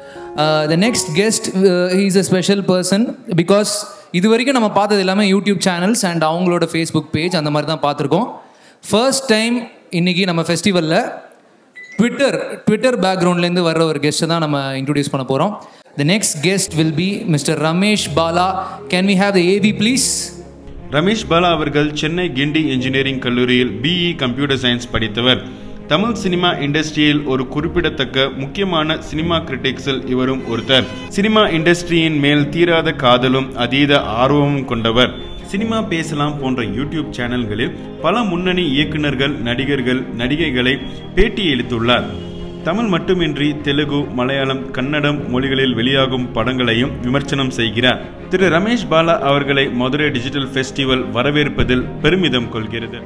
The next guest is a special person because இது வரைக்கும் நம்ம பார்த்தது எல்லாமே யூடியூப் சேனல்ஸ் அண்ட் அவங்களோட ஃபேஸ்புக் பேஜ் அந்த மாதிரி தான் பார்த்துருக்கோம் ஃபர்ஸ்ட் டைம் இன்னைக்கு நம்ம ஃபெஸ்டிவலில் ட்விட்டர் ட்விட்டர் பேக்ரவுண்ட்லேருந்து வர்ற ஒரு கெஸ்ட்டை தான் நம்ம இன்ட்ரடியூஸ் பண்ண போகிறோம் the next guest will be mister Ramesh Bala can we have the AV please Ramesh Bala அவர்கள் சென்னை கிண்டி இன்ஜினியரிங் கல்லூரியில் பிஇ கம்ப்யூட்டர் சயின்ஸ் படித்தவர் தமிழ் சினிமா இண்டஸ்ட்ரியில் ஒரு குறிப்பிடத்தக்க முக்கியமான சினிமா கிரிட்டிக்ஸில் இவரும் ஒருத்தர் சினிமா இண்டஸ்ட்ரியின் மேல் தீராத காதலும் அதீத ஆர்வமும் கொண்டவர் சினிமா பேசலாம் போன்ற யூடியூப் சேனல்களில் பல முன்னணி இயக்குனர்கள் நடிகர்கள் நடிகைகளை பேட்டி அளித்துள்ளார் தமிழ் மட்டுமின்றி தெலுங்கு மலையாளம் கன்னடம் மொழிகளில் வெளியாகும் படங்களையும் விமர்சனம் செய்கிறார் திரு ரமேஷ் பாலா அவர்களை மதுரை டிஜிட்டல் ஃபெஸ்டிவல் வரவேற்பதில் பெருமிதம் கொள்கிறது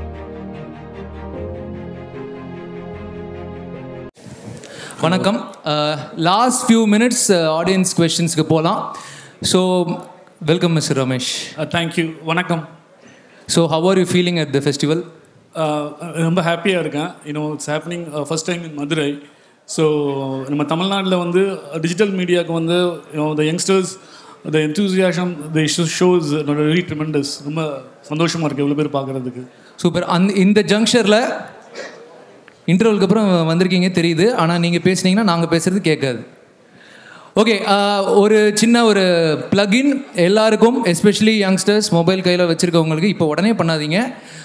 வணக்கம் லாஸ்ட் ஃபியூ மினிட்ஸ் ஆடியன்ஸ் கொஷின்ஸ்க்கு போகலாம் so welcome mister Ramesh thank you வணக்கம் so how are you feeling at the festival Uh, ரொம்ப ஹாப்பியாக இருக்கேன் you know it's happening first time in Madurai so நம்ம தமிழ்நாட்டில் வந்து டிஜிட்டல் மீடியாவுக்கு வந்து you know the youngsters the enthusiasm the shows very tremendous ரொம்ப சந்தோஷமாக இருக்குது எவ்வளோ பேர் பார்க்குறதுக்கு சூப்பர் அந்த இந்த ஜங்ஷரில் இன்டர்வலுக்கு அப்புறம் வந்திருக்கீங்க தெரியுது ஆனால் நீங்கள் பேசுனீங்கன்னா நாங்கள் பேசுகிறது கேட்காது ஓகே ஒரு சின்ன ஒரு பிளகின் எல்லாருக்கும் எஸ்பெஷலி யங்ஸ்டர்ஸ் மொபைல் கையில் வச்சுருக்கவங்களுக்கு இப்போ உடனே பண்ணாதீங்க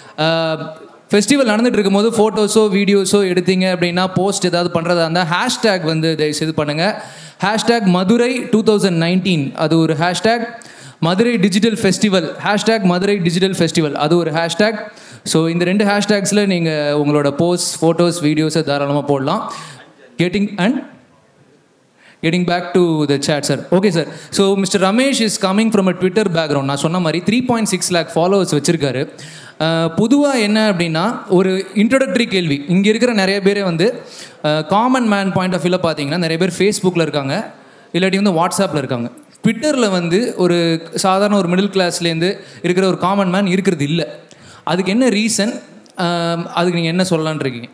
ஃபெஸ்டிவல் நடந்துட்டு இருக்கும்போது ஃபோட்டோஸோ வீடியோஸோ எடுத்தீங்க அப்படின்னா போஸ்ட் ஏதாவது பண்ணுறதா இருந்தால் ஹேஷ்டேக் வந்து தயவுசெய்து பண்ணுங்கள் hashtag Madurai two thousand nineteen அது ஒரு hashtag Madurai digital festival hashtag Madurai digital festival அது ஒரு ஹேஷ்டேக் ஸோ இந்த ரெண்டு ஹேஷ்டேக்ஸில் நீங்கள் உங்களோட போஸ்ட் ஃபோட்டோஸ் வீடியோஸை தாராளமாக போடலாம் getting and getting back to the chat sir okay sir so mister Ramesh is coming from a Twitter background நான் சொன்ன மாதிரி three point six lakh followers வச்சிருக்காரு பொதுவாக என்ன அப்படின்னா ஒரு இன்ட்ரோடக்டரி கேள்வி இங்கே இருக்கிற நிறைய பேரே வந்து காமன் மேன் பாயிண்ட் ஆஃப் வியூவில் பார்த்தீங்கன்னா நிறைய பேர் ஃபேஸ்புக்கில் இருக்காங்க இல்லாட்டி வந்து வாட்ஸ்அப்பில் இருக்காங்க ட்விட்டரில் வந்து ஒரு சாதாரண ஒரு மிடில் கிளாஸ்லேருந்து இருக்கிற ஒரு காமன் மேன் இருக்கிறது இல்லை அதுக்கு என்ன ரீசன் அதுக்கு நீங்கள் என்ன சொல்லலான் இருக்கீங்க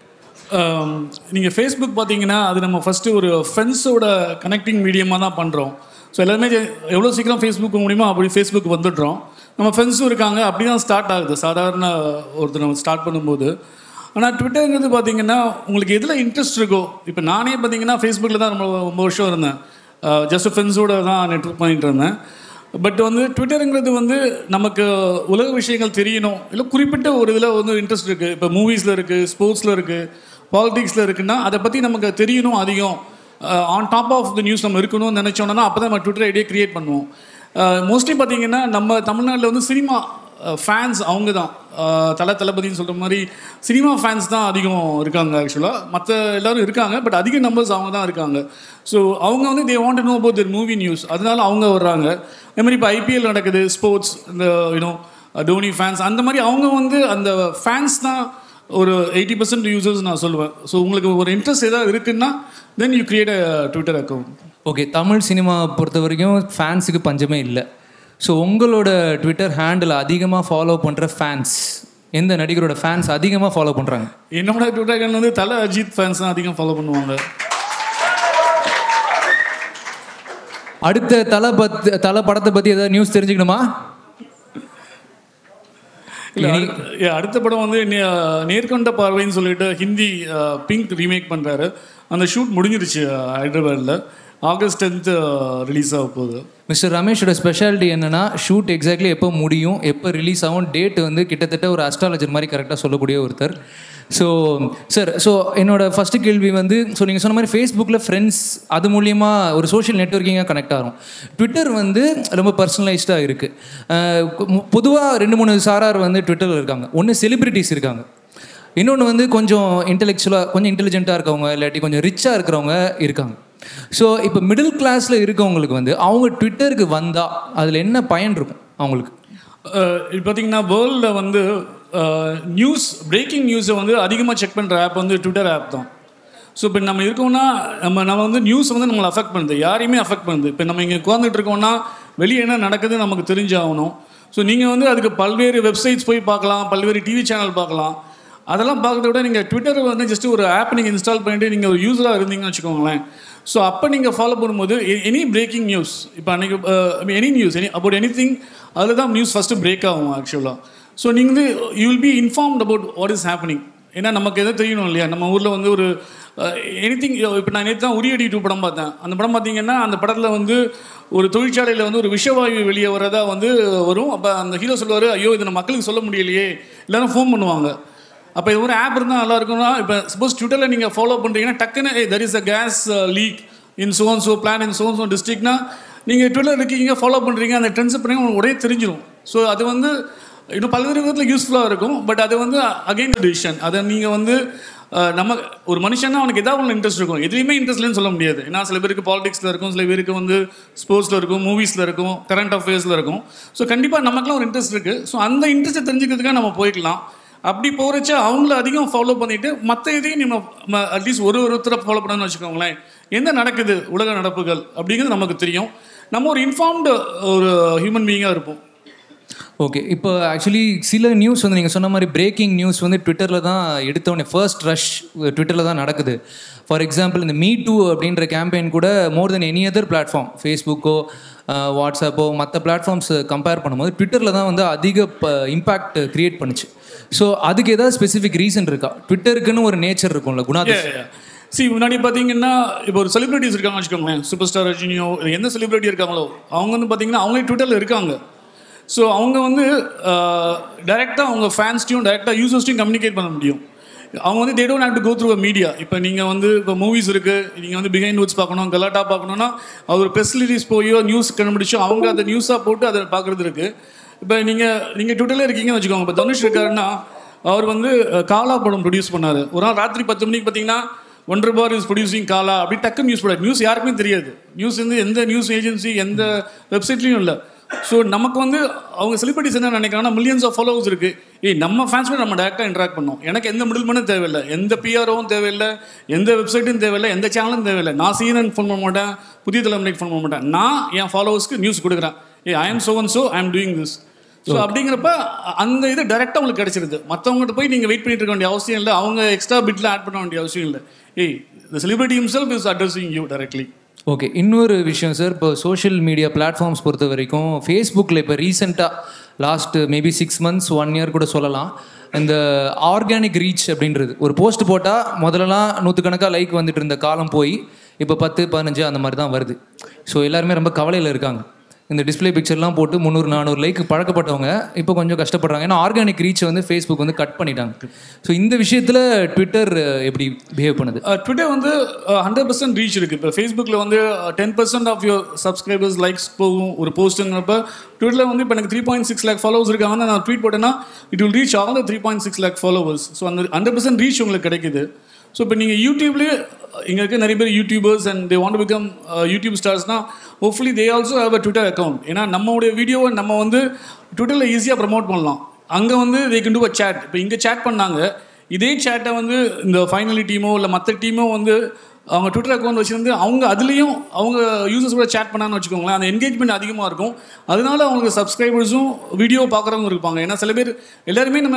நீங்கள் ஃபேஸ்புக் பார்த்தீங்கன்னா அது நம்ம ஃபஸ்ட்டு ஒரு ஃப்ரெண்ட்ஸோட கனெக்டிங் மீடியமாக தான் பண்ணுறோம் ஸோ எல்லாருமே எவ்வளோ சீக்கிரம் ஃபேஸ்புக் முடியுமோ அப்படி ஃபேஸ்புக் வந்துடுறோம் நம்ம ஃப்ரெண்ட்ஸும் இருக்காங்க அப்படி தான் ஸ்டார்ட் ஆகுது சாதாரண ஒருத்தர் நம்ம ஸ்டார்ட் பண்ணும்போது ஆனால் ட்விட்டருங்கிறது பார்த்தீங்கன்னா உங்களுக்கு எதில் இன்ட்ரெஸ்ட் இருக்கோ இப்போ நானே பார்த்தீங்கன்னா ஃபேஸ்புக்கில் தான் ரொம்ப ரொம்ப வருஷம் இருந்தேன் ஜஸ்ட் ஃப்ரெண்ட்ஸோட தான் நெட்ஒர்க் பண்ணிகிட்டு இருந்தேன் பட் வந்து ட்விட்டருங்கிறது வந்து நமக்கு உலக விஷயங்கள் தெரியணும் இல்லை குறிப்பிட்ட ஒரு இதில் வந்து இன்ட்ரெஸ்ட் இருக்குது இப்போ மூவிஸில் இருக்குது ஸ்போர்ட்ஸில் இருக்குது பாலிடிக்ஸில் இருக்குன்னா அதை பற்றி நமக்கு தெரியணும் அதிகம் on top of the news நம்ம இருக்கணும்னு நினச்சோன்னா அப்போ தான் நம்ம ட்விட்டர் ஐடியா க்ரியேட் பண்ணுவோம் மோஸ்ட்லி பார்த்தீங்கன்னா நம்ம தமிழ்நாட்டில் வந்து சினிமா ஃபேன்ஸ் அவங்க தான் தலை தளபதினு சொல்கிற மாதிரி சினிமா ஃபேன்ஸ் தான் அதிகம் இருக்காங்க ஆக்சுவலாக மற்ற எல்லோரும் இருக்காங்க பட் அதிக நம்பர்ஸ் அவங்க தான் இருக்காங்க ஸோ அவங்க வந்து they want know about their movie news அதனால அவங்க வர்றாங்க அதே மாதிரி இப்போ ஐபிஎல் நடக்குது ஸ்போர்ட்ஸ் இந்த யூனோ டோனி ஃபேன்ஸ் அந்த மாதிரி அவங்க வந்து அந்த ஃபேன்ஸ் தான் ஒரு எயிட்டி பர்சன்ட் யூசர்ஸ் நான் சொல்லுவேன் ஸோ உங்களுக்கு ஒரு இன்ட்ரெஸ்ட் ஏதாவது இருக்குன்னா then you create a Twitter account okay Tamil cinema பொறுத்த வரைக்கும் ஃபேன்ஸுக்கு பஞ்சமே இல்லை ஸோ உங்களோட ட்விட்டர் ஹேண்டில் அதிகமாக ஃபாலோ பண்ணுற ஃபேன்ஸ் எந்த நடிகரோட ஃபேன்ஸ் அதிகமாக ஃபாலோ பண்ணுறாங்க என்னோட ட்விட்டர் அக்கௌண்ட் வந்து தலை அஜித் ஃபேன்ஸ் தான் அதிகம் ஃபாலோ பண்ணுவாங்க அடுத்த தலை பத் தலை படத்தை பற்றி ஏதாவது நியூஸ் தெரிஞ்சுக்கணுமா இல்லை அடுத்த படம் வந்து நேர்கொண்ட பார்வைன்னு சொல்லிட்டு ஹிந்தி பிங்க் ரீமேக் பண்ணுறாரு அந்த ஷூட் முடிஞ்சிருச்சு ஹைதராபாத்தில் ஆகஸ்ட் டென்த்து ரிலீஸ் ஆக போகுது மிஸ்டர் ரமேஷோட ஸ்பெஷாலிட்டி என்னென்னா ஷூட் எக்ஸாக்ட்லி எப்போ முடியும் எப்போ ரிலீஸ் ஆகும் டேட் வந்து கிட்டத்தட்ட ஒரு அஸ்ட்ராலஜர் மாதிரி கரெக்டாக சொல்லக்கூடிய ஒருத்தர் ஸோ சார் ஸோ என்னோட ஃபஸ்ட்டு கேள்வி வந்து ஸோ நீங்கள் சொன்ன மாதிரி ஃபேஸ்புக்கில் ஃப்ரெண்ட்ஸ் அது மூலியமாக ஒரு சோஷியல் நெட்ஒர்க்கிங்காக கனெக்ட் ஆகும் ட்விட்டர் வந்து ரொம்ப பர்சனலைஸ்டாக இருக்குது பொதுவாக ரெண்டு மூணு சாரார் வந்து ட்விட்டரில் இருக்காங்க ஒன்று செலிப்ரிட்டிஸ் இருக்காங்க இன்னொன்று வந்து கொஞ்சம் இன்டெலெக்சுவலாக கொஞ்சம் இன்டெலிஜென்ட்டாக இருக்கவங்க இல்லாட்டி கொஞ்சம் ரிச்சாக இருக்கிறவங்க இருக்காங்க ஸோ இப்போ மிடில் கிளாஸில் இருக்கவங்களுக்கு வந்து அவங்க ட்விட்டருக்கு வந்தால் அதில் என்ன பயன் இருக்கும் அவங்களுக்கு இப்போ பார்த்தீங்கன்னா வேர்ல்டில் வந்து நியூஸ் பிரேக்கிங் நியூஸை வந்து அதிகமாக செக் பண்ணுற ஆப் வந்து ட்விட்டர் ஆப் தான் ஸோ இப்போ நம்ம இருக்கோம்னா நம்ம நம்ம வந்து நியூஸ் வந்து நம்மளை அஃபெக்ட் பண்ணுது யாரையுமே அஃபெக்ட் பண்ணுது இப்போ நம்ம இங்கே உட்காந்துட்டு இருக்கோம்னா வெளியே என்ன நடக்குது நமக்கு தெரிஞ்சாகணும் ஸோ நீங்கள் வந்து அதுக்கு பல்வேறு வெப்சைட்ஸ் போய் பார்க்கலாம் பல்வேறு டிவி சேனல் பார்க்கலாம் அதெல்லாம் பார்க்கறத விட நீங்கள் ட்விட்டர் வந்து ஜஸ்ட் ஒரு ஆப் நீங்கள் இன்ஸ்டால் பண்ணிட்டு நீங்கள் ஒரு யூஸராக இருந்தீங்கன்னு வச்சுக்கோங்களேன் ஸோ அப்போ நீங்கள் ஃபாலோ பண்ணும்போது எனி பிரேக்கிங் நியூஸ் இப்போ அன்றைக்கி any news any about any thing அதில் தான் நியூஸ் ஃபஸ்ட்டு பிரேக் ஆகும் ஆக்சுவலாக ஸோ நீங்கள் வந்து you will be informed about what is happening ஏன்னா நமக்கு எதாவது தெரியணும் இல்லையா நம்ம ஊரில் வந்து ஒரு எனி திங் இப்போ நான் நேற்று தான் உரியடி டூ படம் பார்த்தேன் அந்த படம் பார்த்தீங்கன்னா அந்த படத்தில் வந்து ஒரு தொழிற்சாலையில் வந்து ஒரு விஷவாயு வெளியே வரதா வந்து வரும் அப்போ அந்த ஹீரோ சொல்லுவார் ஐயோ இதை நம்ம மக்களுக்கு சொல்ல முடியலையே எல்லாரும் ஃபோன் பண்ணுவாங்க அப்போ இது ஒரு ஆப் இருந்தால் நல்லா இருக்கும்னா இப்போ சப்போஸ் ட்விட்டரில் நீங்கள் ஃபாலோ பண்ணுறீங்கன்னா டக்குன்னு there is a gas leak in zone so plan in zone so டிஸ்ட்ரிக்ட்னா நீங்கள் ட்விட்டர் இருக்கீங்க ஃபாலோ பண்ணுறீங்க அந்த ட்ரெண்ட்ஸ் பண்ணுறீங்க உங்களுக்கு உடனே தெரிஞ்சிடும் ஸோ அது வந்து இன்னும் பல்வேறு விதத்தில் யூஸ்ஃபுல்லாக இருக்கும் பட் அது வந்து அகைன் டிசிஷன் அதை நீங்கள் வந்து அஹ், நம்ம ஒரு மனுஷன்னா அவனுக்கு ஏதாவது ஒன்று இன்ட்ரெஸ்ட் இருக்கும் எதுலையுமே இன்ட்ரெஸ்ட் இல்லைன்னு சொல்ல முடியாது ஏன்னா சில பேருக்கு பாலிடிக்ஸில் இருக்கும் சில பேருக்கு வந்து ஸ்போர்ட்ஸில் இருக்கும் மூவிஸில் இருக்கும் கரண்ட் அஃபேர்ஸில் இருக்கும் ஸோ கண்டிப்பாக நமக்குலாம் ஒரு இன்ட்ரெஸ்ட் இருக்குது ஸோ அந்த இன்ட்ரெஸ்ட்டை தெரிஞ்சுக்கிறதுக்காக நம்ம போய்க்கலாம் அப்படி போகிறச்ச அவங்கள அதிகம் ஃபாலோ பண்ணிட்டு மற்ற இதையும் நம்ம அட்லீஸ்ட் ஒரு ஒருத்தரை ஃபாலோ பண்ணணும்னு வச்சுக்கோங்களேன் என்ன நடக்குது உலக நடப்புகள் அப்படிங்கிறது நமக்கு தெரியும் நம்ம ஒரு இன்ஃபார்ம்டு ஒரு ஹியூமன் பீயிங்காக இருப்போம் ஓகே இப்போ ஆக்சுவலி சில நியூஸ் வந்து நீங்கள் சொன்ன மாதிரி பிரேக்கிங் நியூஸ் வந்து ட்விட்டரில் தான் எடுத்தோடனே ஃபர்ஸ்ட் ரஷ் ட்விட்டரில் தான் நடக்குது ஃபார் எக்ஸாம்பிள் இந்த மீ டூ அப்படின்ற கேம்பெயின் கூட more then any other platform ஃபேஸ்புக்கோ வாட்ஸ்அப்போ மற்ற பிளாட்ஃபார்ம்ஸ் கம்பேர் பண்ணும்போது ட்விட்டரில் தான் வந்து அதிக இம்பேக்ட் க்ரியேட் பண்ணுச்சு ஸோ அதுக்கு ஏதாவது ஸ்பெசிஃபிக் ரீசன் இருக்கா ட்விட்டருக்குன்னு ஒரு நேச்சர் இருக்கும்ல குணாதிசயம் சி முன்னாடி பார்த்தீங்கன்னா இப்போ ஒரு செலிபிரிட்டிஸ் இருக்காங்க வச்சுக்கோங்களேன் சூப்பர் ஸ்டார் ரஜினியோ இல்ல எந்த செலிபிரிட்டி இருக்காங்களோ அவங்க வந்து பார்த்தீங்கன்னா அவங்களே ட்விட்டரில் இருக்காங்க ஸோ அவங்க வந்து டைரெக்டாக அவங்க ஃபேன்ஸ்டையும் டைரெக்டாக யூசர்ஸ்டையும் கம்யூனிகேட் பண்ண முடியும் அவங்க வந்து they don't have to go through media இப்போ நீங்கள் வந்து இப்போ மூவிஸ் இருக்குது நீங்கள் வந்து பிஹைண்ட் நோட்ஸ் பார்க்கணும் கலாட்டா பார்க்கணுன்னா அவர் ப்ரெஸ் ரிலீஸ் போயோ நியூஸ் கண்டுபிடிச்சோ அவங்க அதை நியூஸாக போட்டு அதை பார்க்குறது இருக்குது இப்போ நீங்கள் நீங்கள் ட்விட்டரில் இருக்கீங்கன்னு வச்சுக்கோங்க இப்போ தனுஷ் இருக்காருன்னா அவர் வந்து அஹ், காலா படம் ப்ரொடியூஸ் பண்ணார் ஒரு நாள் ராத்திரி பத்து மணிக்கு பார்த்தீங்கன்னா ஒன்றரை பார் இஸ் ப்ரொடியூசிங் காலா அப்படி டக்கு நியூஸ் போட நியூஸ் யாருக்குமே தெரியாது நியூஸ் வந்து எந்த நியூஸ் ஏஜென்சி எந்த வெப்சைட்லையும் இல்லை ஸோ நமக்கு வந்து அவங்க செலிபிரிட்டிஸ் என்ன நினைக்கிறாங்கன்னா மில்லியன்ஸ் ஆஃப் ஃபாலோவர்ஸ் இருக்கு ஏய் நம்ம ஃபேன்ஸ் நம்ம டேரெக்டாக இன்ட்ராக்ட் பண்ணோம் எனக்கு எந்த மிடில் மனும் தேவையில்லை எந்த பிஆர்ஓவும் தேவையில்லை எந்த வெப்சைட்டும் தேவையில்லை எந்த சேனலும் தேவையில்லை நான் சீனன் ஃபோன் பண்ண மாட்டேன் புதிய தலைமுறைக்கு ஃபோன் பண்ண மாட்டேன் நான் என் ஃபாலோவர்ஸ்க்கு நியூஸ் கொடுக்குறேன் uh I am so and so I am doing this so அப்படிங்கிறப்ப அந்த இது டேரெக்டாக உங்களுக்கு கிடைச்சிருது மற்றவங்ககிட்ட போய் நீங்கள் வெயிட் பண்ணிட்டு இருக்க வேண்டிய அவசியம் இல்லை அவங்க எக்ஸ்ட்ரா பிட்டில் ஆட் பண்ண வேண்டிய அவசியம் இல்லை ஏய் the celebrity himself is addressing you directly okay இன்னொரு விஷயம் சார் இப்போ சோஷியல் மீடியா பிளாட்ஃபார்ம்ஸ் பொறுத்த வரைக்கும் ஃபேஸ்புக்கில் இப்போ ரீசெண்டாக last maybe six months one year கூட சொல்லலாம் இந்த ஆர்கானிக் ரீச் அப்படின்றது ஒரு போஸ்ட் போட்டால் முதல்லலாம் நூற்றுக்கணக்காக லைக் வந்துட்டு இருந்த காலம் போய் இப்போ பத்து பதினஞ்சு அந்த மாதிரி தான் வருது ஸோ எல்லாருமே ரொம்ப கவலையில் இருக்காங்க இந்த டிஸ்ப்ளே பிக்சர்லாம் போட்டு முந்நூறு நானூறு லைக் பழக்கப்பட்டவங்க இப்போ கொஞ்சம் கஷ்டப்படுறாங்க ஏன்னா ஆர்கானிக் ரீச் வந்து ஃபேஸ்புக் வந்து கட் பண்ணிட்டாங்க ஸோ இந்த விஷயத்தில் ட்விட்டர் எப்படி பிஹேவ் பண்ணுது ட்விட்டர் வந்து ஹண்ட்ரட் பர்சன்ட் ரீச் இருக்குது இப்போ ஃபேஸ்புக்கில் வந்து ten percent of your subscribers likes போகும் ஒரு போஸ்ட்டுங்கிறப்ப ட்விட்டரில் வந்து இப்போ எனக்கு three point six lakh followers இருக்காங்க நான் ட்வீட் போட்டேன்னா it will reach all the three point six lakh followers so அந்த ஹண்ட்ரட் பர்சன்ட் ரீச் உங்களுக்கு கிடைக்குது ஸோ இப்போ நீங்கள் யூடியூப்லேயே இங்கே இருக்க நிறைய பேர் YouTubers and they want become YouTube ஸ்டார்ஸ்னா hopefully they also have a Twitter account ஏன்னா நம்மளுடைய வீடியோவை நம்ம வந்து ட்விட்டரில் ஈஸியாக ப்ரமோட் பண்ணலாம் அங்கே வந்து தே can do a chat இப்போ இங்கே சேட் பண்ணாங்க இதே சேட்டை வந்து இந்த ஃபைனலி டீமோ இல்லை மற்ற டீமோ வந்து அவங்க ட்விட்டர் அக்கௌண்ட் வச்சிருந்து அவங்க அதுலேயும் அவங்க யூசர்ஸ் கூட சேட் பண்ணான்னு வச்சுக்கோங்களேன் அந்த என்கேஜ்மெண்ட் அதிகமாக இருக்கும் அதனால அவங்களுக்கு சப்ஸ்கிரைபர்ஸும் வீடியோ பார்க்குறவங்க இருப்பாங்க ஏன்னா சில பேர் எல்லாருமே நம்ம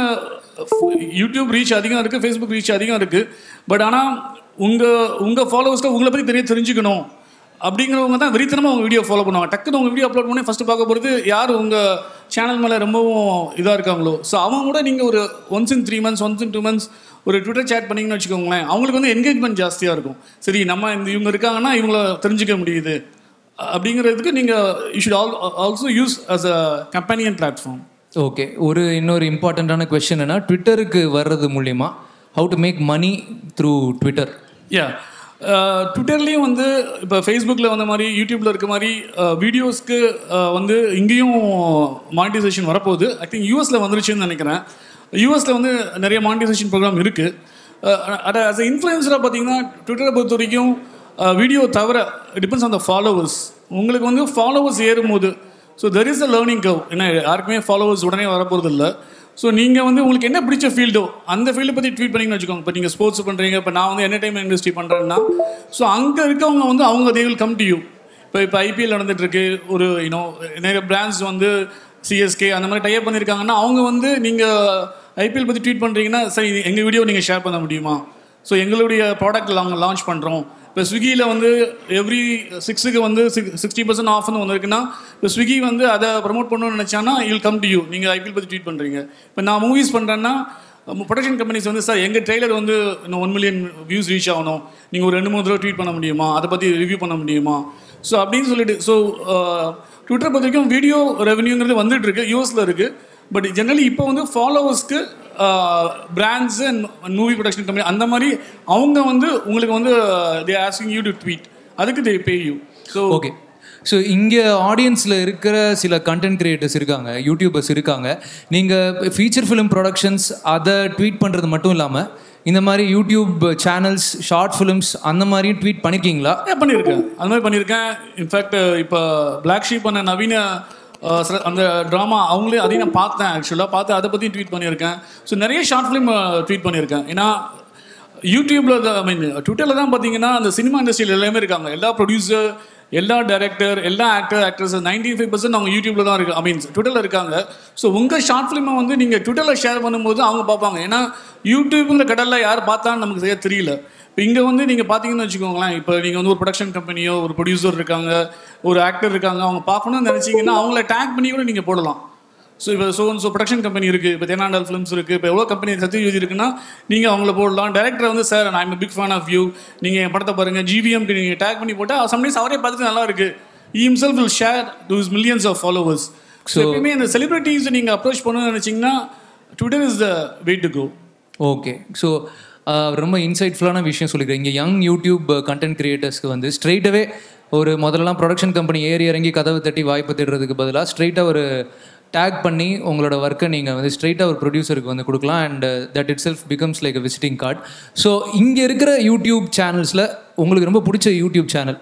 யூடியூப் ரீச் அதிகம் இருக்குது ஃபேஸ்புக் ரீச் அதிகம் இருக்குது பட் ஆனால் உங்கள் உங்கள் ஃபாலோவர்ஸ்க்கு உங்களை பற்றி தெரிய தெரிஞ்சுக்கணும் அப்படிங்கிறவங்க தான் வெறித்தனமாக உங்கள் வீடியோ ஃபாலோ பண்ணுவாங்க டக்குன்னு உங்கள் வீடியோ அப்லோட் பண்ணி ஃபஸ்ட்டு பார்க்க போகிறது யார் உங்கள் சேனல் மேலே ரொம்பவும் இதாக இருக்காங்களோ ஸோ அவங்க கூட நீங்கள் ஒரு once in three months once in two months ஒரு ட்விட்டர் சேட் பண்ணிங்கன்னு வச்சுக்கோங்களேன் அவங்களுக்கு வந்து என்கேஜ்மெண்ட் ஜாஸ்தியாக இருக்கும் சரி நம்ம இந்த இவங்க இருக்காங்கன்னா இவங்கள தெரிஞ்சுக்க முடியுது அப்படிங்கிறதுக்கு நீங்கள் you should all also use as a companion platform okay ஒரு இன்னொரு இம்பார்ட்டண்ட்டான கொஸ்டின் என்ன ட்விட்டருக்கு வர்றது மூலியமா how to make money through Twitter yeah ட்விட்டர்லேயும் வந்து இப்போ ஃபேஸ்புக்கில் வந்த மாதிரி யூடியூப்பில் இருக்க மாதிரி வீடியோஸ்க்கு வந்து இங்கேயும் மானிட்டைசேஷன் வரப்போகுது ஐ திங்க் யூஎஸில் வந்துருச்சுன்னு நினைக்கிறேன் யூஎஸில் வந்து நிறைய மானிட்டைசேஷன் ப்ரோக்ராம் இருக்குது அதை அஸ் இன்ஃப்ளூயன்ஸராக பார்த்தீங்கன்னா ட்விட்டரை பொறுத்த வரைக்கும் வீடியோ தவிர டிபெண்ட்ஸ் ஆன் த ஃபாலோவர்ஸ் உங்களுக்கு வந்து ஃபாலோவர்ஸ் ஏறும்போது so there is a learning curve ஏன்னா யாருக்குமே ஃபாலோவர்ஸ் உடனே வரப்போகிறது இல்லை ஸோ நீங்கள் வந்து உங்களுக்கு என்ன பிடிச்ச ஃபீல்டோ அந்த ஃபீல்டை பற்றி ட்வீட் பண்ணிங்கன்னு வச்சுக்கோங்க இப்போ நீங்கள் ஸ்போர்ட்ஸ் பண்ணுறீங்க இப்போ நான் வந்து என்டர்டைன்மெண்ட் இண்டஸ்ட்ரி பண்ணுறேன்னா ஸோ அங்கே இருக்கவங்க வந்து அவங்க they will come to you இப்போ இப்போ ஐபிஎல் நடந்துட்டுருக்கு ஒரு யூனோ நிறைய பிராண்ட்ஸ் வந்து சிஎஸ்கே அந்த மாதிரி டைப் பண்ணியிருக்காங்கன்னா அவங்க வந்து நீங்கள் ஐபிஎல் பற்றி ட்வீட் பண்ணுறீங்கன்னா சரி எங்கள் வீடியோ நீங்கள் ஷேர் பண்ண முடியுமா ஸோ எங்களுடைய ப்ராடக்ட் நாங்கள் லான்ச் பண்ணுறோம் இப்போ ஸ்விக்கியில் வந்து எவ்ரி சிக்ஸுக்கு வந்து சிக்ஸ்டி பர்சன்ட் ஆஃப்னு ஒன்று இருக்குன்னா இப்போ ஸ்விக்கி வந்து அதை ப்ரமோட் பண்ணணும்னு நினச்சானா யூல் கம் டு யூ நீங்கள் ஐபிஎல் பற்றி ட்வீட் பண்ணுறீங்க இப்போ நான் மூவிஸ் பண்ணுறேன்னா ப்ரொடக்ஷன் கம்பெனிஸ் வந்து சார் எங்கள் ட்ரெய்லர் வந்து இன்னும் ஒன் மில்லியன் வியூஸ் ரீச் ஆகணும் நீங்கள் ஒரு ரெண்டு மூணு தடவை ட்வீட் பண்ண முடியுமா அதை பற்றி ரிவ்யூ பண்ண முடியுமா ஸோ அப்படின்னு சொல்லிட்டு ஸோ ட்விட்டரை பொறுத்த வரைக்கும் வீடியோ ரெவன்யூங்கிறது வந்துட்டு இருக்கு யூஎஸில் இருக்குது பட் ஜெனரலி இப்போ வந்து ஃபாலோவர்ஸ்க்கு brands and movie production company அந்த மாதிரி அவங்க வந்து உங்களுக்கு வந்து they asking you to tweet அதுக்கு they pay you so okay so இங்கே ஆடியன்ஸில் இருக்கிற சில கண்டென்ட் கிரியேட்டர்ஸ் இருக்காங்க யூடியூபர்ஸ் இருக்காங்க நீங்கள் ஃபீச்சர் ஃபிலிம் ப்ரொடக்ஷன்ஸ் அதை ட்வீட் பண்ணுறது மட்டும் இல்லாமல் இந்த மாதிரி யூடியூப் சேனல்ஸ் ஷார்ட் ஃபிலிம்ஸ் அந்த மாதிரியும் ட்வீட் பண்ணிருக்கீங்களா Yeah, பண்ணியிருக்கேன் அது மாதிரி பண்ணியிருக்கேன் இன்ஃபேக்ட் இப்போ பிளாக் ஷீப் பண்ண நவீன அஹ், சில- அந்த ட்ராமா அவங்களே அதையும் நான் பார்த்தேன் ஆக்சுவலாக பார்த்து அதை பற்றியும் ட்வீட் பண்ணியிருக்கேன் ஸோ நிறைய ஷார்ட் ஃபிலிம் ட்வீட் பண்ணியிருக்கேன் ஏன்னா யூடியூப்பில் ஐ மீன் ட்விட்டரில் தான் பார்த்தீங்கன்னா அந்த சினிமா இண்டஸ்ட்ரியில் எல்லாமே இருக்காங்க எல்லா ப்ரொடியூசர் எல்லா டைரக்டர் எல்லா actor actress ninety five percent அவங்க யூடியூப்பில் தான் இருக்கு ஐ மீன் ட்விட்டரில் இருக்காங்க ஸோ உங்கள் ஷார்ட் ஃபிலிமை வந்து நீங்கள் ட்விட்டரில் ஷேர் பண்ணும்போது அவங்க பார்ப்பாங்க ஏன்னா யூடியூப்புங்கிற கடலில் யார் பார்த்தான்னு நமக்கு சரியாக தெரியல இப்போ இங்கே வந்து நீங்கள் பார்த்தீங்கன்னு வச்சுக்கோங்களேன் இப்போ நீங்கள் வந்து ஒரு ப்ரொடக்ஷன் கம்பெனியோ ஒரு ப்ரொடியூசர் இருக்காங்க ஒரு ஆக்டர் இருக்காங்க அவங்க பார்க்கணும்னு நினச்சிங்கன்னா அவங்கள டேக் பண்ணி கூட நீங்கள் போடலாம் ஸோ இப்போ ஸோ ஸோ ப்ரொடக்ஷன் கம்பெனி இருக்குது இப்போ தேனாண்டல் ஃபிலிம்ஸ் இருக்குது இப்போ எவ்வளோ கம்பெனி சத்யஜோதி இருக்குன்னா நீங்கள் அவங்கள போடலாம் டேரக்டர் வந்து சார் நான் பிக் ஃபேன் ஆஃப் யூ நீங்கள் என் படத்தை பாருங்கள் ஜிவிஎம்க்கு நீங்கள் டேக் பண்ணி போட்டால் சம்டைம்ஸ் அவரே பார்த்துட்டு நல்லா இருக்கு he himself will share to his millions of followers so எப்பயுமே இந்த செலிபிரிட்டிஸ் நீங்கள் அப்ரோச் பண்ணணும்னு நினச்சிங்கன்னா Twitter is the way to go okay so ரொம்ப இன்சைட்ஃபுல்லான விஷயம் சொல்லிக்கிறேன் இங்கே யங் யூடியூப் கண்டென்ட் கிரியேட்டர்ஸ்க்கு வந்து ஸ்ட்ரெயிட்டாகவே ஒரு முதல்லலாம் ப்ரொடக்ஷன் கம்பெனி ஏறி இறங்கி கதவை தட்டி வாய்ப்பு தேடுறதுக்கு பதிலாக ஸ்ட்ரெயிட்டாக ஒரு டேக் பண்ணி உங்களோட ஒர்க்கை நீங்கள் வந்து ஸ்ட்ரெயிட்டாக ஒரு ப்ரொடியூசருக்கு வந்து கொடுக்கலாம் and that itself becomes like visiting card so இங்கே இருக்கிற யூடியூப் சேனல்ஸில் உங்களுக்கு ரொம்ப பிடிச்ச யூடியூப் சேனல்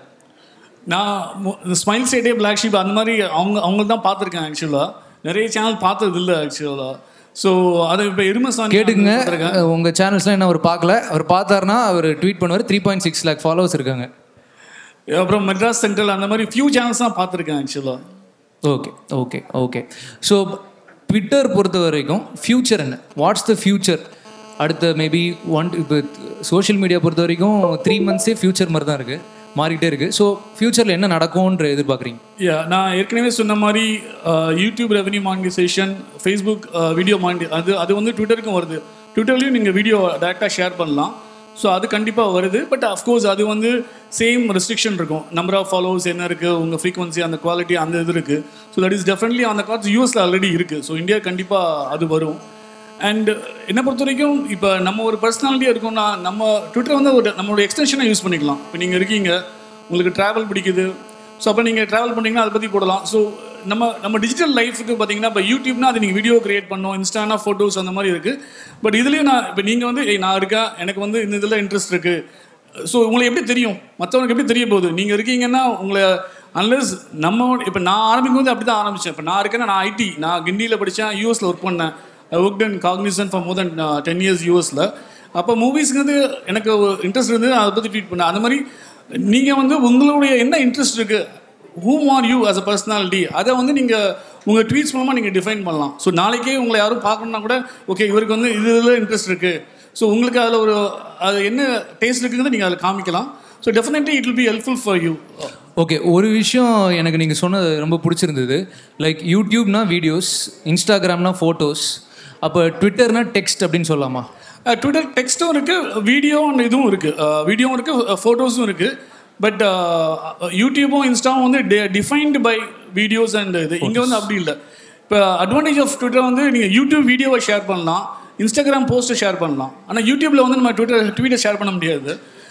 நான் ஸ்மைல் சைடே பிளாக் ஷீப் அந்த மாதிரி அவங்க அவங்க தான் பார்த்துருக்கேன் ஆக்சுவலாக நிறைய சேனல் பார்த்தது இல்லை ஆக்சுவலாக ஸோ அதை இப்போ எருமசாணி கேட்டுங்க பார்த்திருக்கேன். உங்கள் சேனல்ஸ்லாம் என்ன அவர் பார்க்கல அவர் பார்த்தாருன்னா அவர் ட்வீட் பண்ணுவார் three point six lakh followers இருக்காங்க அப்புறம் மெட்ராஸ் சென்ட்ரல் அந்த மாதிரி ஃபியூ சேனல்ஸ் தான் பார்த்துருக்கேன் ஆக்சுவலாக okay okay okay so Twitter பொறுத்த வரைக்கும் ஃப்யூச்சர் என்ன வாட்ஸ் த ஃப்யூச்சர் அடுத்த மேபி ஒன் இப்போ சோஷியல் மீடியா பொறுத்த வரைக்கும் த்ரீ மந்த்ஸே ஃப்யூச்சர் மாதிரி தான் இருக்குது மாறிக்கிட்டே இருக்குது ஸோ ஃப்யூச்சரில் என்ன நடக்கும்ன்ற எதிர்பார்க்குறீங்க யா நான் ஏற்கனவே சொன்ன மாதிரி YouTube revenue monetisation Facebook video monetise அது அது வந்து ட்விட்டருக்கும் வருது ட்விட்டர்லேயும் நீங்கள் வீடியோ டேரெக்டாக ஷேர் பண்ணலாம் ஸோ அது கண்டிப்பாக வருது பட் அஃப்கோர்ஸ் அது வந்து சேம் ரெஸ்ட்ரிக்ஷன் இருக்கும் நம்பர் ஆஃப் ஃபாலோவர்ஸ் என்ன இருக்குது உங்கள் ஃப்ரீக்வன்சி அந்த குவாலிட்டி அந்த இது இருக்குது ஸோ தட் இஸ் டெஃபினெட்லி அந்த கார்ட்ஸ் யூஎஸில் ஆல்ரெடி இருக்குது ஸோ இந்தியா கண்டிப்பாக அது வரும் அண்ட் என்னை பொறுத்த வரைக்கும் இப்போ நம்ம ஒரு பர்சனாலிட்டியாக இருக்கோம்னா நம்ம ட்விட்டர் வந்து ஒரு நம்மளோட எக்ஸ்டென்ஷனாக யூஸ் பண்ணிக்கலாம் இப்போ நீங்கள் இருக்கீங்க உங்களுக்கு ட்ராவல் பிடிக்குது ஸோ அப்போ நீங்கள் ட்ராவல் பண்ணீங்கன்னா அதை பற்றி போடலாம் ஸோ நம்ம நம்ம டிஜிட்டல் லைஃபுக்கு பார்த்தீங்கன்னா இப்போ யூடியூப்னா அது நீங்கள் வீடியோ கிரியேட் பண்ணோம் இன்ஸ்டானா ஃபோட்டோஸ் அந்த மாதிரி இருக்குது பட் இதுலேயும் நான் இப்போ நீங்கள் வந்து ஏய் நான் இருக்கேன் எனக்கு வந்து இந்த இதில் இன்ட்ரெஸ்ட் இருக்குது ஸோ உங்களுக்கு எப்படி தெரியும் மற்றவங்களுக்கு எப்படி தெரிய போகுது நீங்கள் இருக்கீங்கன்னா உங்களை அன்லஸ் நம்ம இப்போ நான் ஆரம்பிக்கும் போது அப்படி தான் ஆரம்பித்தேன் இப்போ நான் இருக்கேன்னா நான் ஐடி நான் கிண்டியில் படித்தேன் யூஎஸில் ஒர்க் பண்ணேன் I work in Cognizant for more then ten years யூஎஸில் அப்போ மூவிஸ்ங்கிறது எனக்கு இன்ட்ரெஸ்ட் இருந்தது அதை பற்றி ட்வீட் பண்ணேன் அந்த மாதிரி நீங்கள் வந்து உங்களுடைய என்ன இன்ட்ரெஸ்ட் இருக்குது whom are you as a personality அதை வந்து நீங்கள் உங்கள் ட்வீட்ஸ் மூலமாக நீங்கள் டிஃபைன் பண்ணலாம் ஸோ நாளைக்கே உங்களை யாரும் பார்க்கணுன்னா கூட ஓகே இவருக்கு வந்து இது இதில் இன்ட்ரெஸ்ட் இருக்குது ஸோ உங்களுக்கு அதில் ஒரு அது என்ன டேஸ்ட் இருக்குங்கிறத நீங்கள் அதில் காமிக்கலாம் so definitely it will be helpful for you okay ஒரு விஷயம் எனக்கு நீங்கள் சொன்னது ரொம்ப பிடிச்சிருந்தது லைக் யூடியூப்னா வீடியோஸ் இன்ஸ்டாகிராம்னா ஃபோட்டோஸ் அப்போ ட்விட்டர்னா டெக்ஸ்ட் அப்படின்னு சொல்லலாமா ட்விட்டர் டெக்ஸ்ட்டும் இருக்குது வீடியோ இதுவும் இருக்குது வீடியோவும் இருக்குது ஃபோட்டோஸும் இருக்குது பட் யூடியூபும் இன்ஸ்டாவும் வந்து டிஃபைன்டு பை வீடியோஸ் அண்ட் இது இங்கே வந்து அப்படி இல்லை இப்போ அட்வான்டேஜ் ஆஃப் ட்விட்டர் வந்து நீங்கள் யூடியூப் வீடியோவை ஷேர் பண்ணலாம் இன்ஸ்டாகிராம் போஸ்ட்டை ஷேர் பண்ணலாம் ஆனால் யூடியூப்பில் வந்து நம்ம ட்விட்டர் ட்வீட்டை ஷேர் பண்ண முடியாது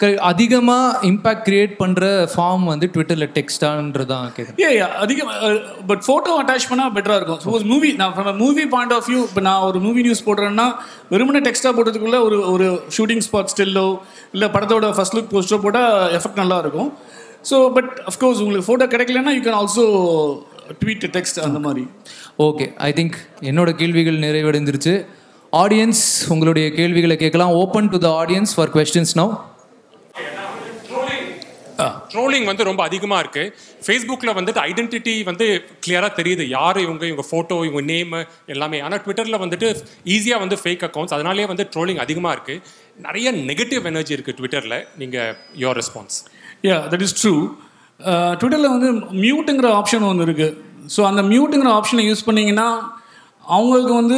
அதிகமாக இம்பேக்ட் கிரியேட் பண்ணுற ஃபார்ம் வந்து ட்விட்டரில் டெக்ஸ்டான்றது தான் கேட்குறேன் ஏ அதிகம் பட் ஃபோட்டோ அட்டாச் பண்ணால் பெட்டராக இருக்கும் சப்போஸ் மூவி நான் from movie point of view இப்போ நான் ஒரு மூவி நியூஸ் போடுறேன்னா வெறுமனே டெக்ஸ்ட்டாக போடுறதுக்குள்ள ஒரு ஒரு ஷூட்டிங் ஸ்பாட் ஸ்டில்லோ இல்லை படத்தோட ஃபர்ஸ்ட் லுக் போஸ்டோ போட்டால் எஃபெக்ட் நல்லா இருக்கும் ஸோ பட் அஃப்கோர்ஸ் உங்களுக்கு ஃபோட்டோ கிடைக்கலன்னா you can also tweet text அந்த மாதிரி ஓகே ஐ திங்க் என்னோட கேள்விகள் நிறைவடைந்துருச்சு ஆடியன்ஸ் உங்களுடைய கேள்விகளை கேட்கலாம் open to the audience for questions now trolling வந்து ரொம்ப அதிகமாக இருக்குது ஃபேஸ்புக்கில் வந்துட்டு ஐடென்டிட்டி வந்து கிளியராக தெரியுது யார் இவங்க இவங்க ஃபோட்டோ இவங்க நேம் எல்லாமே ஆனால் ட்விட்டரில் வந்துட்டு ஈஸியாக வந்து ஃபேக் அக்கௌண்ட்ஸ் அதனாலேயே வந்து ட்ரோலிங் அதிகமாக இருக்குது நிறைய நெகட்டிவ் எனர்ஜி இருக்குது ட்விட்டரில் நீங்கள் your response yeah that is true ட்விட்டரில் வந்து மியூட்டுங்கிற ஆப்ஷன் ஒன்று இருக்குது ஸோ அந்த மியூட்டுங்கிற ஆப்ஷனை யூஸ் பண்ணிங்கன்னா அவங்களுக்கு வந்து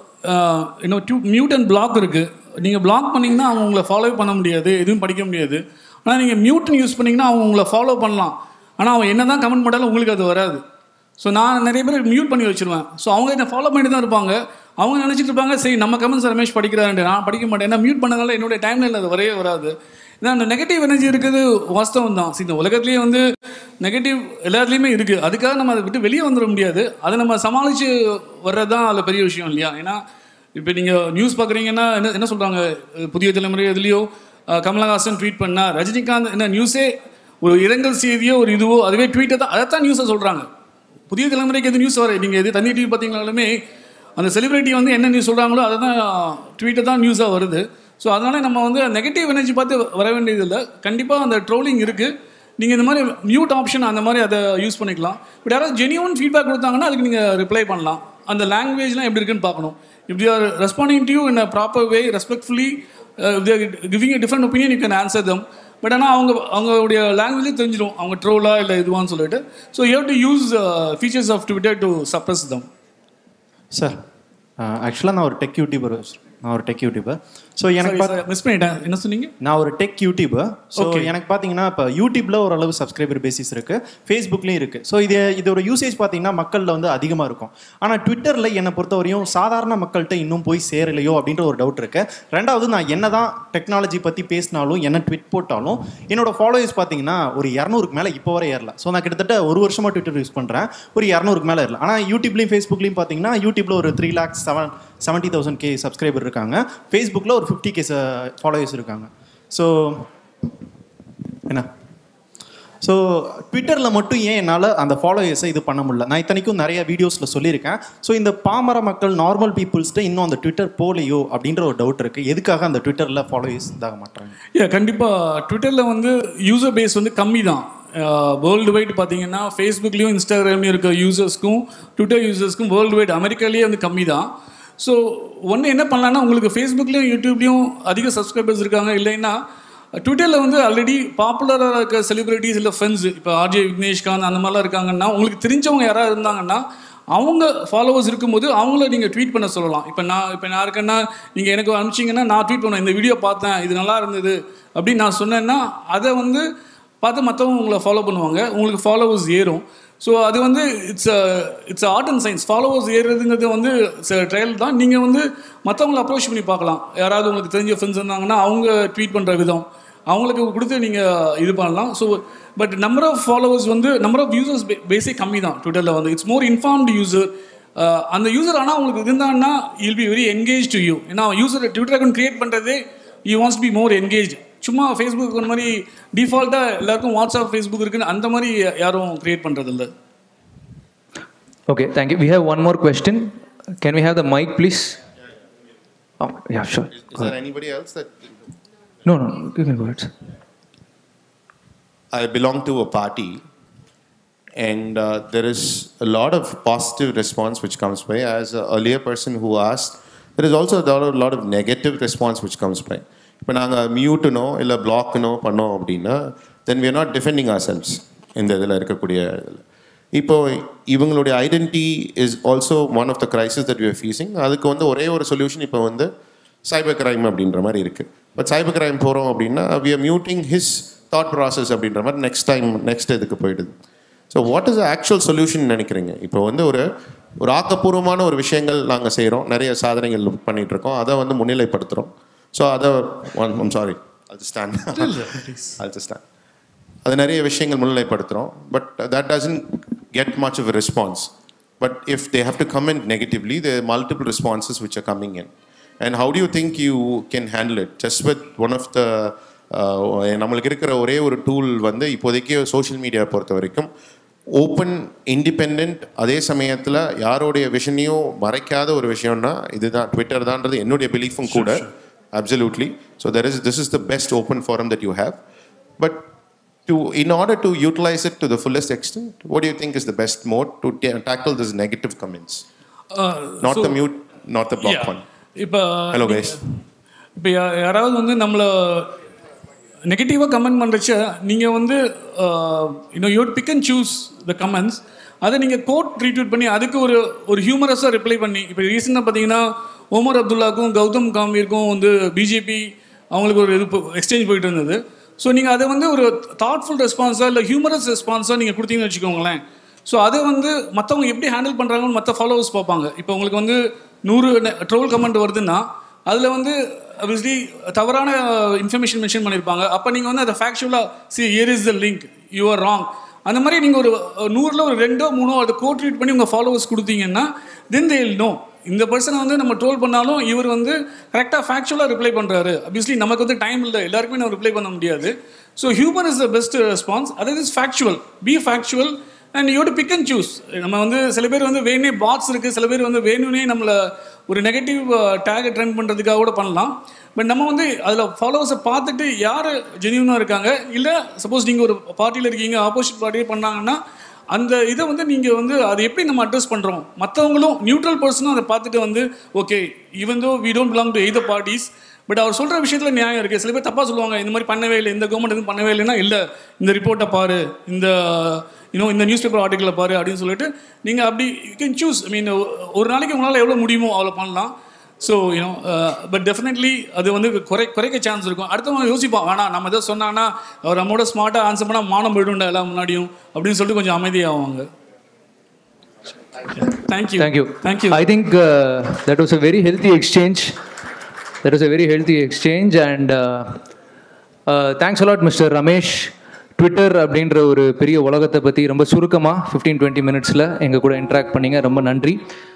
இன்னும் டியூ மியூட் அண்ட் பிளாக் இருக்குது நீங்கள் பிளாக் பண்ணிங்கன்னா அவங்க உங்களை ஃபாலோ பண்ண முடியாது எதுவும் படிக்க முடியாது ஆனால் நீங்கள் மியூட்னு யூஸ் பண்ணிங்கன்னா அவங்க உங்களை ஃபாலோ பண்ணலாம் ஆனால் அவன் என்ன தான் கமெண்ட் பண்ணாலும் உங்களுக்கு அது வராது ஸோ நான் நிறைய பேர் மியூட் பண்ணி வச்சிருவேன் ஸோ அவங்க என்ன ஃபாலோ பண்ணிட்டு தான் இருப்பாங்க அவங்க நினச்சிட்டு இருப்பாங்க சரி நம்ம கமெண்ட்ஸ் ரமேஷ் படிக்கிறாரு நான் படிக்க மாட்டேன் ஏன்னா மியூட் பண்ணதால என்னுடைய டைம்ல அது வரவே வராது ஏன்னா அந்த நெகட்டிவ் எனர்ஜி இருக்குது வாஸ்தவம் தான் சரி இந்த உலகத்துலேயே வந்து நெகட்டிவ் எல்லாத்துலேயுமே இருக்குது அதுக்காக நம்ம அதை விட்டு வெளியே வந்துட முடியாது அதை நம்ம சமாளித்து வர்றது தான் அதில் பெரிய விஷயம் இல்லையா ஏன்னா இப்போ நீங்கள் நியூஸ் பார்க்குறீங்கன்னா என்ன என்ன சொல்கிறாங்க புதிய தலைமுறை எதுலேயோ அஹ், கமலஹாசன் ட்வீட் பண்ணா ரஜினிகாந்த் என்ன நியூஸே ஒரு இரங்கல் செய்தியோ ஒரு இதுவோ அதுவே ட்வீட்டை தான் அதைத்தான் நியூஸை சொல்கிறாங்க புதிய தலைமுறைக்கு எது நியூஸ் வர நீங்கள் எது தண்ணி டிவி பார்த்தீங்கனாலுமே அந்த செலிபிரிட்டி வந்து என்ன நியூஸ் சொல்கிறாங்களோ அதை தான் ட்வீட்டை தான் நியூஸாக வருது ஸோ அதனால் நம்ம வந்து நெகட்டிவ் எனர்ஜி பார்த்து வர வேண்டியதில்லை கண்டிப்பாக அந்த ட்ரோலிங் இருக்குது நீங்கள் இந்த மாதிரி மியூட் ஆப்ஷன் அந்த மாதிரி அதை யூஸ் பண்ணிக்கலாம் பட் யாராவது ஜெனியூன் ஃபீட்பேக் கொடுத்தாங்கன்னா அதுக்கு நீங்கள் ரிப்ளை பண்ணலாம் அந்த லாங்குவேஜ்லாம் எப்படி இருக்குன்னு பார்க்கணும் if they are responding to you in a proper way respectfully uh, if they are giving a different opinion you can answer them but ஆனால் அவங்க அவங்களுடைய லாங்குவேஜே தெரிஞ்சிடும் அவங்க ட்ரோலா இல்லை இதுவான்னு சொல்லிட்டு so you have to use features of Twitter to suppress them sir ஆக்சுவலாக நான் ஒரு டெக் யூடியூபர் நான் ஒரு டெக் யூடியூபர் ஸோ எனக்கு பார்த்து மிஸ் பண்ணிட்டேன் என்ன சொன்னீங்க நான் ஒரு டெக் யூடியூபர் ஸோ எனக்கு பார்த்தீங்கன்னா இப்போ யூடியூப்ல ஓரளவு சப்ஸ்கிரைபர் பேசிஸ் இருக்கு ஃபேஸ்புக்லேயும் இருக்கு ஸோ இது இதோட யூசேஜ் பார்த்தீங்கன்னா மக்களில் வந்து அதிகமாக இருக்கும் ஆனால் ட்விட்டரில் என்னை பொறுத்தவரையும் சாதாரண மக்கள்கிட்ட இன்னும் போய் சேரலையோ அப்படின்ற ஒரு டவுட் இருக்கு ரெண்டாவது நான் என்னதான் டெக்னாலஜி பற்றி பேசினாலும் என்ன ட்விட் போட்டாலும் என்னோட ஃபாலோவர்ஸ் பார்த்தீங்கன்னா ஒரு இரநூறுக்கு மேலே இப்போ வரை ஏறல ஸோ நான் கிட்டத்தட்ட ஒரு வருஷமா ட்விட்டர் யூஸ் பண்ணுறேன் ஒரு இரநூறுக்கு மேலே ஏறல ஆனால் யூடியூப்லையும் ஃபேஸ்புக்லையும் பார்த்தீங்கன்னா யூடியூப்ல ஒரு three lakhs seven seventy thousand K subscriber இருக்காங்க ஃபேஸ்புக்கில் ஒரு ஃபிஃப்டி கே ஃபாலோவர்ஸ் இருக்காங்க ஸோ என்ன ஸோ ட்விட்டரில் மட்டும் ஏன் என்னால் அந்த ஃபாலோயர்ஸை இது பண்ண முடியல நான் இத்தனைக்கும் நிறைய வீடியோஸில் சொல்லியிருக்கேன் ஸோ இந்த பாமர மக்கள் நார்மல் பீப்புள்ஸ்ட்டு இன்னும் அந்த ட்விட்டர் போலையோ அப்படின்ற ஒரு டவுட் இருக்குது எதுக்காக அந்த ட்விட்டரில் ஃபாலோயர்ஸ் இதாக மாட்டாங்க ஏ கண்டிப்பாக ட்விட்டரில் வந்து யூசர் பேஸ் வந்து கம்மி தான் வேர்ல்டு வைட் பார்த்தீங்கன்னா ஃபேஸ்புக்லேயும் இன்ஸ்டாகிராம்லேயும் இருக்க யூசர்ஸ்க்கும் ட்விட்டர் யூசர்ஸ்க்கும் வேர்ல்டு வைட் அமெரிக்காலேயே வந்து கம்மி தான் ஸோ ஒன்று என்ன பண்ணலான்னா உங்களுக்கு ஃபேஸ்புக்லேயும் யூடியூப்லேயும் அதிக சப்ஸ்கிரைபர்ஸ் இருக்காங்க இல்லைன்னா ட்விட்டரில் வந்து ஆல்ரெடி பாப்புலராக இருக்க செலிபிரிட்டிஸ் இல்லை ஃப்ரெண்ட்ஸ் இப்போ ஆர்ஜே விக்னேஷ்காந்த் அந்த மாதிரிலாம் இருக்காங்கன்னா உங்களுக்கு தெரிஞ்சவங்க யாராவது இருந்தாங்கன்னா அவங்க ஃபாலோவர்ஸ் இருக்கும்போது அவங்கள நீங்கள் ட்வீட் பண்ண சொல்லலாம் இப்போ நான் இப்போ நான் இருக்கேன்னா நீங்கள் எனக்கு அனுப்பிச்சிங்கன்னா நான் ட்வீட் பண்ணுவேன் இந்த வீடியோ பார்த்தேன் இது நல்லா இருந்தது அப்படின்னு நான் சொன்னேன்னா அதை வந்து பார்த்து மற்றவங்க உங்களை ஃபாலோ பண்ணுவாங்க உங்களுக்கு ஃபாலோவர்ஸ் ஏறும் ஸோ அது வந்து it's it's art and science followers ஏறுறதுங்கிறது வந்து ட்ரையல் தான் நீங்கள் வந்து மற்றவங்களை அப்ரோச் பண்ணி பார்க்கலாம் யாராவது உங்களுக்கு தெரிஞ்ச ஃப்ரெண்ட்ஸ் இருந்தாங்கன்னா அவங்க ட்வீட் பண்ணுற விதம் அவங்களுக்கு கொடுத்து நீங்கள் இது பண்ணலாம் so but number of followers வந்து நம்பர் ஆஃப் யூசர்ஸ் பேஸே கம்மி தான் ட்விட்டரில் வந்து இட்ஸ் மோர் இன்ஃபார்ம்டு யூசர் அந்த யூசர் ஆனால் உங்களுக்கு இருந்தாங்கன்னா will be very engage to you ஏன்னா யூசர் ட்விட்டர் அக்கௌண்ட் கிரியேட் பண்ணுறதே you wants be more engage சும்மா ஃபேஸ்புக் அந்த மாதிரி டிஃபால்ட்டாக எல்லாருக்கும் வாட்ஸ்அப் ஃபேஸ்புக் இருக்குன்னு அந்த மாதிரி யாரும் கிரியேட் பண்ணுறதில்ல Okay, thank you. We have one more question. Can we have the mic, please? Oh, yeah, sure. Is there anybody else that No, no, you can go ahead. sir. I belong to a party, and uh, there is a lot of positive response which comes by. As an earlier person who asked, there is also a lot of, lot of negative response which comes by. இப்போ நாங்கள் மியூட்டுனோ இல்லை பிளாக்னோ பண்ணோம் அப்படின்னா then we are not defending ourselves இந்த இதில் இருக்கக்கூடிய இதில் இப்போ இவங்களுடைய identity is also one of the crisis that you're facing அதுக்கு வந்து ஒரே ஒரு சொல்யூஷன் இப்போ வந்து சைபர் கிரைம் அப்படின்ற மாதிரி இருக்குது பட் சைபர் கிரைம் போகிறோம் அப்படின்னா we are muting his thought process அப்படின்ற மாதிரி நெக்ஸ்ட் டைம் நெக்ஸ்ட் இதுக்கு போயிடுது so what is actual solution நினைக்கிறீங்க இப்போ வந்து ஒரு ஒரு ஆக்கப்பூர்வமான ஒரு விஷயங்கள் நாங்கள் செய்கிறோம் நிறைய சாதனைகள் பண்ணிட்டு இருக்கோம் அதை வந்து முன்னிலைப்படுத்துகிறோம் ஸோ அதை ஒன் சாரி அது ஸ்டாண்ட் அது ஸ்டாண்ட் அது நிறைய விஷயங்கள் முன்னிலைப்படுத்துகிறோம் but that doesn't get much of response but if they have to comment negatively they multiple responses which are coming in and how to you think you can handle it just with one of the நம்மளுக்கு இருக்கிற ஒரே ஒரு tool வந்து இப்போதைக்கு social media பொறுத்த வரைக்கும் open independent அதே சமயத்தில் யாரோடைய விஷனையும் மறைக்காத ஒரு விஷயம்னா இதுதான் ட்விட்டர் தான்றது என்னுடைய பிலீஃபும் கூட absolutely so there is this is the best open forum that you have but to in order to utilize it to the fullest extent, what do you think is the best mode to ta- tackle these negative comments? Not the mute, not the block one. இப்போ Hello, guys. இப்போ யாராவது வந்து நம்மளை நெகட்டிவாக comment பண்ணுறச்ச நீங்கள் வந்து இன்னும் you pick and choose the comments அதை நீங்கள் கோட் ரீட்வீட் பண்ணி அதுக்கு ஒரு ஒரு ஹியூமரஸாக ரிப்ளை பண்ணி இப்போ ரீசெண்டாக பார்த்தீங்கன்னா ஓமர் அப்துல்லாக்கும் கௌதம் காம்பீருக்கும் வந்து பிஜேபி அவங்களுக்கு ஒரு இது எக்ஸ்சேஞ்ச் போயிட்டு இருந்தது ஸோ நீங்கள் அதை வந்து ஒரு தாட்ஃபுல் ரெஸ்பான்ஸாக இல்லை ஹியூமரஸ் ரெஸ்பான்ஸாக நீங்கள் கொடுத்தீங்கன்னு வச்சுக்கோங்களேன் ஸோ அதை வந்து மற்றவங்க எப்படி ஹேண்டில் பண்ணுறாங்கன்னு மற்ற ஃபாலோவர்ஸ் பார்ப்பாங்க இப்போ உங்களுக்கு வந்து நூறு ட்ரோல் கமெண்ட் வருதுன்னா அதில் வந்து obviously தவறான இன்ஃபர்மேஷன் மென்ஷன் பண்ணியிருப்பாங்க அப்போ நீங்கள் வந்து அதை ஃபேக்சுவலாக see here is the link you are wrong அந்த மாதிரி நீங்கள் ஒரு நூறில் ஒரு ரெண்டோ மூணோ அதை கோட் ரீட் பண்ணி உங்கள் ஃபாலோவர்ஸ் கொடுத்தீங்கன்னா தென் தே நோ இந்த பர்சனை வந்து நம்ம ட்ரோல் பண்ணாலும் இவர் வந்து கரெக்டாக ஃபேக்சுவலாக ரிப்ளை பண்ணுறாரு obviously நமக்கு வந்து டைம் இல்லை எல்லாருக்குமே நம்ம ரிப்ளை பண்ண முடியாது so human is the best response அது is factual be factual and you to pick and choose நம்ம வந்து சில பேர் வந்து வேணே பாட்ஸ் இருக்குது சில பேர் வந்து வேணும்னே நம்மளை ஒரு நெகட்டிவ் டேகை ட்ரெண்ட் பண்ணுறதுக்காக கூட பண்ணலாம் பட் நம்ம வந்து அதில் ஃபாலோவர்ஸை பார்த்துட்டு யார் ஜெனியூனாக இருக்காங்க இல்லை சப்போஸ் நீங்கள் ஒரு பார்ட்டியில் இருக்கீங்க ஆப்போசிட் பார்ட்டியே பண்ணாங்கன்னா அந்த இதை வந்து நீங்கள் வந்து அதை எப்படி நம்ம அட்ரஸ் பண்ணுறோம் மற்றவங்களும் நியூட்ரல் பர்சனும் அதை பார்த்துட்டு வந்து okay even though we don't belong to either parties but அவர் சொல்கிற விஷயத்தில் நியாயம் இருக்குது சில பேர் தப்பாக சொல்லுவாங்க இந்த மாதிரி பண்ணவே இல்லை இந்த கவர்மெண்ட் எதுவும் பண்ணவே இல்லைன்னா இல்லை இந்த ரிப்போர்ட்டை பாரு இந்த இன்னும் இந்த நியூஸ் பேப்பர் ஆர்டிக்கலை பாரு அப்படின்னு சொல்லிட்டு நீங்கள் அப்படி you can choose I mean ஒரு நாளைக்கு உங்களால் எவ்வளோ முடியுமோ அவ்வளோ பண்ணலாம் ஸோ யூனோ பட் டெஃபினெட்லி அது வந்து குறை குறைக்க சான்ஸ் இருக்கும் அடுத்தவங்க யோசிப்பான் வேணாம் நம்ம எதாவது சொன்னாங்கன்னா அவர் நம்மளோட ஸ்மார்ட்டாக ஆன்சர் பண்ணால் மானம் போயிடும்டா எல்லாம் முன்னாடியும் அப்படின்னு சொல்லிட்டு கொஞ்சம் அமைதியாகுவாங்க thank you thank you thank you I think that was a very healthy exchange that was a very healthy exchange and thanks a lot mister Ramesh Twitter அப்படின்ற ஒரு பெரிய உலகத்தை பற்றி ரொம்ப சுருக்கமாக ஃபிஃப்டீன் டுவெண்ட்டி மினிட்ஸில் எங்கள் கூட இன்ட்ராக்ட் பண்ணீங்க ரொம்ப நன்றி